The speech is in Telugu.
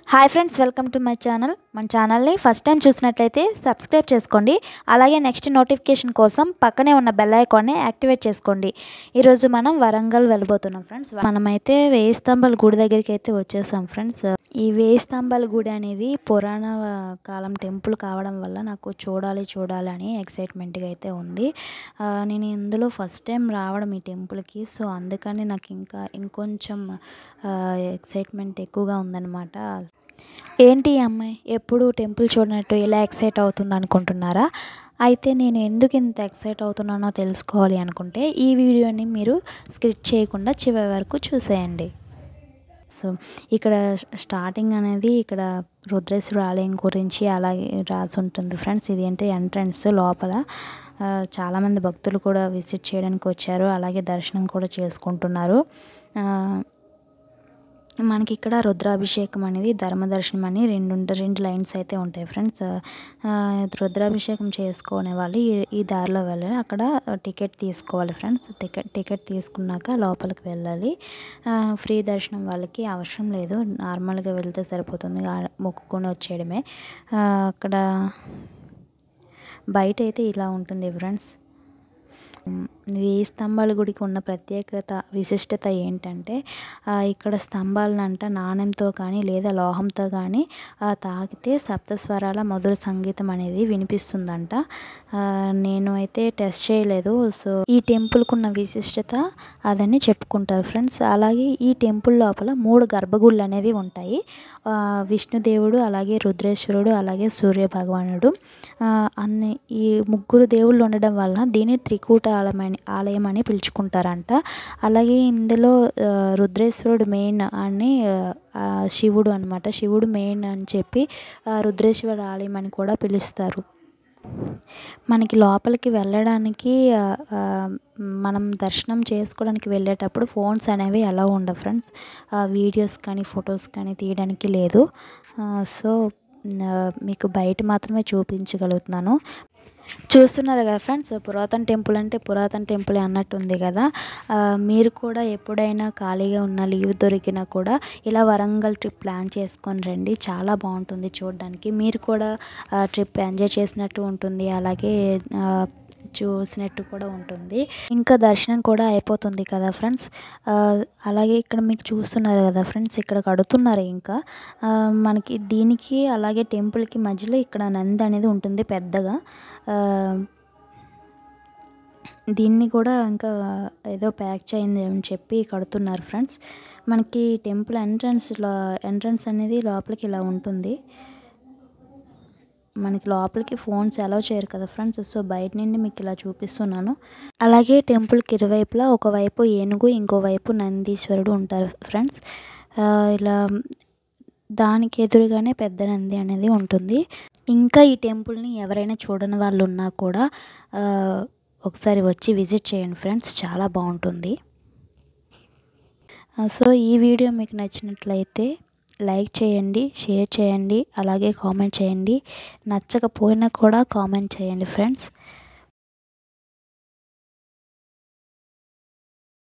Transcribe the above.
hi friends welcome to my channel మన ఛానల్ని ఫస్ట్ టైం చూసినట్లయితే సబ్స్క్రైబ్ చేసుకోండి అలాగే నెక్స్ట్ నోటిఫికేషన్ కోసం పక్కనే ఉన్న బెల్ ఐకాన్ని యాక్టివేట్ చేసుకోండి ఈరోజు మనం వరంగల్ వెళ్ళబోతున్నాం ఫ్రెండ్స్ మనమైతే వేయి స్తంభాల గుడి దగ్గరికి అయితే వచ్చేసాం ఫ్రెండ్స్ ఈ వేయి స్తంభాల గుడి అనేది పురాణ కాలం టెంపుల్ కావడం వల్ల నాకు చూడాలి చూడాలి అని ఎక్సైట్మెంట్గా అయితే ఉంది ఆ, నేను ఇందులో ఫస్ట్ టైం రావడం ఈ టెంపుల్కి సో అందుకని నాకు ఇంకా ఇంకొంచెం ఎక్సైట్మెంట్ ఎక్కువగా ఉందన్నమాట ఏంటి ఈ అమ్మాయి ఎప్పుడు టెంపుల్ చూడనట్టు ఎలా ఎక్సైట్ అవుతుంది అనుకుంటున్నారా అయితే నేను ఎందుకు ఇంత ఎక్సైట్ అవుతున్నానో తెలుసుకోవాలి అనుకుంటే ఈ వీడియోని మీరు స్క్రిప్ట్ చేయకుండా చివరి వరకు చూసేయండి సో ఇక్కడ స్టార్టింగ్ అనేది ఇక్కడ రుద్రేశ్వర ఆలయం గురించి అలాగే రాసి ఉంటుంది ఫ్రెండ్స్ ఇది అంటే ఎంట్రన్స్ లోపల ఆ, చాలామంది భక్తులు కూడా విజిట్ చేయడానికి వచ్చారు అలాగే దర్శనం కూడా చేసుకుంటున్నారు ఆ, మనకి ఇక్కడ రుద్రాభిషేకం అనేది ధర్మ దర్శనం అని రెండు ఉంట- రెండు లైన్స్ అయితే ఉంటాయి ఫ్రెండ్స్ ఆ, రుద్రాభిషేకం చేసుకునే వాళ్ళు ఈ ఈ దారిలో వెళ్ళాలి అక్కడ టికెట్ తీసుకోవాలి ఫ్రెండ్స్ టికెట్ టికెట్ తీసుకున్నాక లోపలికి వెళ్ళాలి ఆ, ఫ్రీ దర్శనం వాళ్ళకి అవసరం లేదు నార్మల్గా వెళ్తే సరిపోతుంది ఆ, మొక్కుకొని వచ్చేయడమే ఆ, అక్కడ బయట అయితే ఇలా ఉంటుంది ఫ్రెండ్స్ వేయి స్తంభాల గుడికి ఉన్న ప్రత్యేకత విశిష్టత ఏంటంటే ఆ, ఇక్కడ స్తంభాలనంట నాణ్యంతో కానీ లేదా లోహంతో కానీ ఆ, తాకితే సప్తస్వరాల మధుర సంగీతం అనేది వినిపిస్తుందంట ఆ, నేను అయితే టెస్ట్ చేయలేదు సో ఈ టెంపుల్కి ఉన్న విశిష్టత అదని చెప్పుకుంటారు ఫ్రెండ్స్ అలాగే ఈ టెంపుల్ లోపల మూడు గర్భగుళ్ళు అనేవి ఉంటాయి ఆ, విష్ణుదేవుడు అలాగే రుద్రేశ్వరుడు అలాగే సూర్య భగవానుడు ఆ, అన్ని ఈ ముగ్గురు దేవుళ్ళు ఉండడం వల్ల దీన్ని త్రికూట ఆలయం అని ఆలయం అని పిలుచుకుంటారంట అలాగే ఇందులో ఆ, రుద్రేశ్వరుడు మెయిన్ అని ఆ, ఆ, శివుడు అనమాట శివుడు మెయిన్ అని చెప్పి ఆ, రుద్రేశ్వర ఆలయం అని కూడా పిలుస్తారు మనకి లోపలికి వెళ్ళడానికి ఆ, ఆ, మనం దర్శనం చేసుకోవడానికి వెళ్ళేటప్పుడు ఫోన్స్ అనేవి ఎలా ఉండవు ఫ్రెండ్స్ వీడియోస్ కానీ ఫొటోస్ కానీ తీయడానికి లేదు ఆ, సో ఆ, మీకు బయట మాత్రమే చూపించగలుగుతున్నాను చూస్తున్నారు కదా ఫ్రెండ్స్ పురాతన టెంపుల్ అంటే పురాతన టెంపుల్ అన్నట్టు ఉంది కదా ఆ, మీరు కూడా ఎప్పుడైనా ఖాళీగా ఉన్న లీవ్ దొరికినా కూడా ఇలా వరంగల్ ట్రిప్ ప్లాన్ చేసుకొని రండి చాలా బాగుంటుంది చూడడానికి మీరు కూడా ట్రిప్ ఎంజాయ్ చేసినట్టు ఉంటుంది అలాగే ఆ, చూసినట్టు కూడా ఉంటుంది ఇంకా దర్శనం కూడా అయిపోతుంది కదా ఫ్రెండ్స్ ఆ, అలాగే ఇక్కడ మీకు చూస్తున్నారు కదా ఫ్రెండ్స్ ఇక్కడ కడుతున్నారు ఇంకా ఆ, మనకి దీనికి అలాగే టెంపుల్కి మధ్యలో ఇక్కడ నంది అనేది ఉంటుంది పెద్దగా ఆ, దీన్ని కూడా ఇంకా ఏదో ప్యాక్ చేయింది అని చెప్పి కడుతున్నారు ఫ్రెండ్స్ మనకి టెంపుల్ ఎంట్రన్స్లో ఎంట్రన్స్ అనేది లోపలికి ఇలా ఉంటుంది మనకి లోపలికి ఫోన్స్ అలౌ చేయరు కదా ఫ్రెండ్స్ సో బయట నుండి మీకు ఇలా చూపిస్తున్నాను అలాగే టెంపుల్కి ఇరువైపులా ఒకవైపు ఏనుగు ఇంకోవైపు నందీశ్వరుడు ఉంటారు ఫ్రెండ్స్ ఆ, ఇలా దానికి ఎదురుగానే పెద్ద నంది అనేది ఉంటుంది ఇంకా ఈ టెంపుల్ని ఎవరైనా చూడని వాళ్ళు ఉన్నా కూడా ఆ, ఒకసారి వచ్చి విజిట్ చేయండి ఫ్రెండ్స్ చాలా బాగుంటుంది ఆ, సో ఈ వీడియో మీకు నచ్చినట్లయితే లైక్ చేయండి షేర్ చేయండి అలాగే కామెంట్ చేయండి నచ్చకపోయినా కూడా కామెంట్ చేయండి ఫ్రెండ్స్